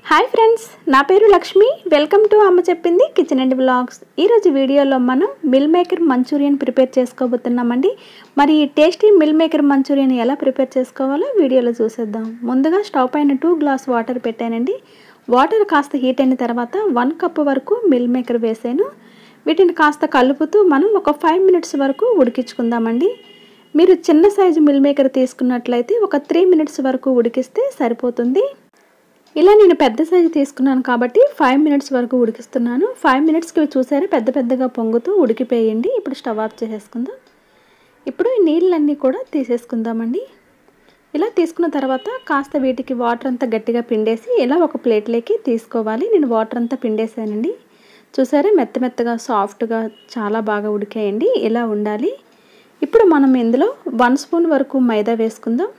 hi friends నా పేరు Lakshmi welcome to అమ్మ చెప్పింది కిచెన్ అండ్ బ్లాగ్స్ ఈరోజు వీడియోలో మనం మిల్ మేకర్ మంచూరియన్ ప్రిపేర్ చేసుకోబోతున్నామండి మరి ఈ టేస్టీ మిల్ మేకర్ మంచూరియన్ ఎలా ప్రిపేర్ చేసుకోవాలో వీడియోలో చూసేద్దాం ముందుగా స్టవ్ పైన టూ గ్లాస్ వాటర్ పెట్టానండి వాటర్ కాస్త హీట్ అయిన తర్వాత వన్ కప్ వరకు మిల్ మేకర్ వేసాను వీటిని కాస్త కలుపుతూ మనం ఒక ఫైవ్ మినిట్స్ వరకు ఉడికించుకుందామండి మీరు చిన్న సైజు మిల్ మేకర్ తీసుకున్నట్లయితే ఒక త్రీ మినిట్స్ వరకు ఉడికిస్తే సరిపోతుంది ఇలా నేను పెద్ద సైజు తీసుకున్నాను కాబట్టి ఫైవ్ మినిట్స్ వరకు ఉడికిస్తున్నాను ఫైవ్ మినిట్స్కి చూసారా పెద్ద పెద్దగా పొంగుతూ ఉడికిపోయండి ఇప్పుడు స్టవ్ ఆఫ్ చేసేసుకుందాం ఇప్పుడు ఈ నీళ్ళన్నీ కూడా తీసేసుకుందామండి ఇలా తీసుకున్న తర్వాత కాస్త వీటికి వాటర్ అంతా గట్టిగా పిండేసి ఇలా ఒక ప్లేట్లోకి తీసుకోవాలి నేను వాటర్ అంతా పిండేసానండి చూసారా మెత్త మెత్తగా సాఫ్ట్గా చాలా బాగా ఉడికాయండి ఇలా ఉండాలి ఇప్పుడు మనం ఇందులో వన్ స్పూన్ వరకు మైదా వేసుకుందాం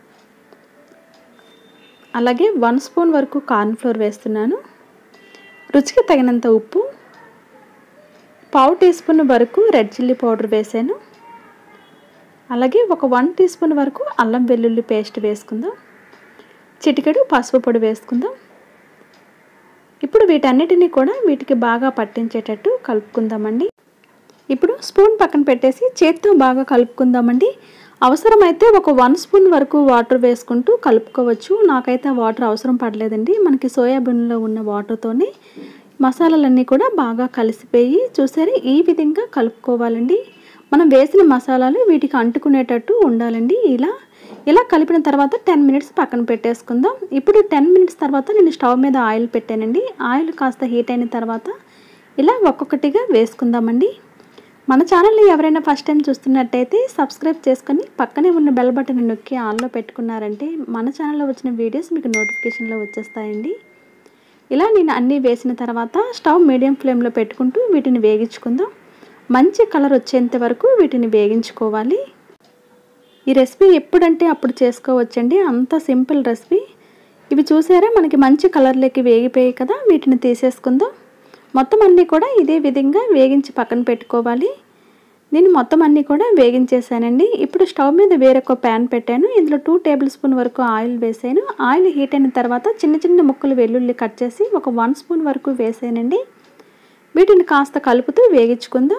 అలాగే వన్ స్పూన్ వరకు కార్న్ఫ్లోర్ వేస్తున్నాను రుచికి తగినంత ఉప్పు పావు టీ స్పూన్ వరకు రెడ్ చిల్లీ పౌడర్ వేసాను అలాగే ఒక వన్ టీ స్పూన్ వరకు అల్లం వెల్లుల్లి పేస్ట్ వేసుకుందాం చిటికెడు పసుపు పొడి వేసుకుందాం ఇప్పుడు వీటన్నిటిని కూడా వీటికి బాగా పట్టించేటట్టు కలుపుకుందామండి ఇప్పుడు స్పూన్ పక్కన పెట్టేసి చేత్తో బాగా కలుపుకుందామండి అవసరమైతే ఒక వన్ స్పూన్ వరకు వాటర్ వేసుకుంటూ కలుపుకోవచ్చు నాకైతే వాటర్ అవసరం పడలేదండి మనకి సోయాబీన్లో ఉన్న వాటర్తోనే మసాలాలన్నీ కూడా బాగా కలిసిపోయి చూసారు ఈ విధంగా కలుపుకోవాలండి మనం వేసిన మసాలాలు వీటికి అంటుకునేటట్టు ఉండాలండి ఇలా ఇలా కలిపిన తర్వాత టెన్ మినిట్స్ పక్కన పెట్టేసుకుందాం ఇప్పుడు టెన్ మినిట్స్ తర్వాత నేను స్టవ్ మీద ఆయిల్ పెట్టానండి ఆయిల్ కాస్త హీట్ అయిన తర్వాత ఇలా ఒక్కొక్కటిగా వేసుకుందామండి మన ఛానల్ని ఎవరైనా ఫస్ట్ టైం చూస్తున్నట్టయితే సబ్స్క్రైబ్ చేసుకొని పక్కనే ఉన్న బెల్ బటన్ నొక్కి ఆన్లో పెట్టుకున్నారంటే మన ఛానల్లో వచ్చిన వీడియోస్ మీకు నోటిఫికేషన్లో వచ్చేస్తాయండి ఇలా నేను అన్నీ వేసిన తర్వాత స్టవ్ మీడియం ఫ్లేమ్లో పెట్టుకుంటూ వీటిని వేగించుకుందాం మంచి కలర్ వచ్చేంత వరకు వీటిని వేగించుకోవాలి ఈ రెసిపీ ఎప్పుడంటే అప్పుడు చేసుకోవచ్చండి అంత సింపుల్ రెసిపీ ఇవి చూసారా మనకి మంచి కలర్లోకి వేగిపోయాయి కదా వీటిని తీసేసుకుందాం మొత్తం అన్నీ కూడా ఇదే విధంగా వేగించి పక్కన పెట్టుకోవాలి నేను మొత్తం అన్నీ కూడా వేగించేసానండి ఇప్పుడు స్టవ్ మీద వేరొక ప్యాన్ పెట్టాను ఇందులో టూ టేబుల్ స్పూన్ వరకు ఆయిల్ వేసాను ఆయిల్ హీట్ అయిన తర్వాత చిన్న చిన్న ముక్కలు వెల్లుల్లి కట్ చేసి ఒక వన్ స్పూన్ వరకు వేసానండి వీటిని కాస్త కలుపుతూ వేగించుకుందాం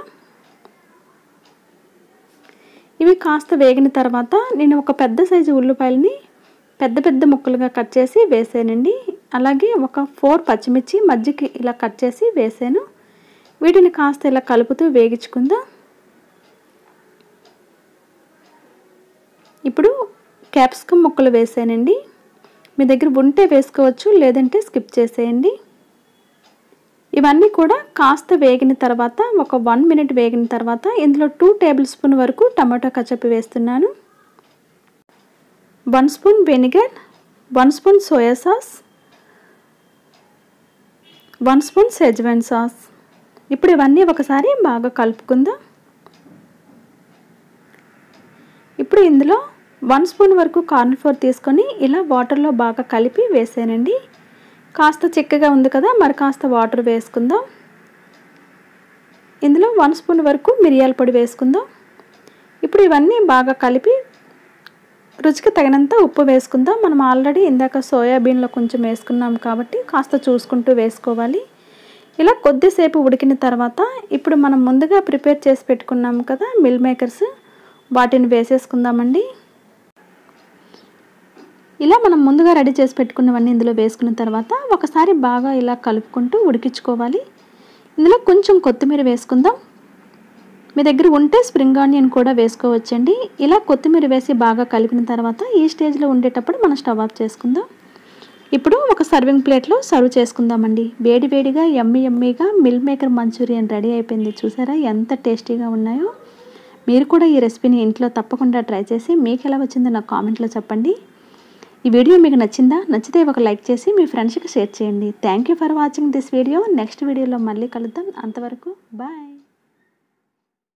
ఇవి కాస్త వేగిన తర్వాత నేను ఒక పెద్ద సైజు ఉల్లిపాయలని పెద్ద పెద్ద ముక్కలుగా కట్ చేసి వేసానండి అలాగే ఒక ఫోర్ పచ్చిమిర్చి మజ్జికి ఇలా కట్ చేసి వేసాను వీటిని కాస్త ఇలా కలుపుతూ వేగించుకుందాం ఇప్పుడు క్యాప్సికమ్ ముక్కలు వేసానండి మీ దగ్గర ఉంటే వేసుకోవచ్చు లేదంటే స్కిప్ చేసేయండి ఇవన్నీ కూడా కాస్త వేగిన తర్వాత ఒక వన్ మినిట్ వేగిన తర్వాత ఇందులో టూ టేబుల్ స్పూన్ వరకు టమాటో కచపి వేస్తున్నాను one spoon vinegar one spoon soya sauce one spoon Schezwan sauce ఇప్పుడు ఇవన్నీ ఒకసారి బాగా కలుపుకుందాం ఇప్పుడు ఇందులో వన్ స్పూన్ వరకు కార్న్ఫ్లోర్ తీసుకొని ఇలా వాటర్లో బాగా కలిపి వేసానండి కాస్త చిక్కగా ఉంది కదా మరి కాస్త వాటర్ వేసుకుందాం ఇందులో వన్ స్పూన్ వరకు మిరియాల పొడి వేసుకుందాం ఇప్పుడు ఇవన్నీ బాగా కలిపి రుచికి తగినంత ఉప్పు వేసుకుందాం మనం ఆల్రెడీ ఇందాక సోయాబీన్లో కొంచెం వేసుకున్నాం కాబట్టి కాస్త చూసుకుంటూ వేసుకోవాలి ఇలా కొద్దిసేపు ఉడికిన తర్వాత ఇప్పుడు మనం ముందుగా ప్రిపేర్ చేసి పెట్టుకున్నాం కదా మిల్ మేకర్స్ వాటిని వేసేసుకుందామండి ఇలా మనం ముందుగా రెడీ చేసి పెట్టుకున్నవన్నీ ఇందులో వేసుకున్న తర్వాత ఒకసారి బాగా ఇలా కలుపుకుంటూ ఉడికించుకోవాలి ఇందులో కొంచెం కొత్తిమీర వేసుకుందాం మీ దగ్గర ఉంటే స్ప్రింగ్ ఆనియన్ కూడా వేసుకోవచ్చండి ఇలా కొత్తిమీర వేసి బాగా కలిపిన తర్వాత ఈ స్టేజ్లో ఉండేటప్పుడు మనం స్టవ్ ఆఫ్ చేసుకుందాం ఇప్పుడు ఒక సర్వింగ్ ప్లేట్లో సర్వ్ చేసుకుందామండి వేడి వేడిగా ఎమ్మి ఎమ్మీగా మిల్ మేకర్ మంచూరియన్ రెడీ అయిపోయింది చూసారా ఎంత టేస్టీగా ఉన్నాయో మీరు కూడా ఈ రెసిపీని ఇంట్లో తప్పకుండా ట్రై చేసి మీకు ఎలా వచ్చిందో నాకు కామెంట్లో చెప్పండి ఈ వీడియో మీకు నచ్చిందా నచ్చితే ఒక లైక్ చేసి మీ ఫ్రెండ్స్కి షేర్ చేయండి thank you for watching this video next వీడియోలో మళ్ళీ కలుద్దాం అంతవరకు బాయ్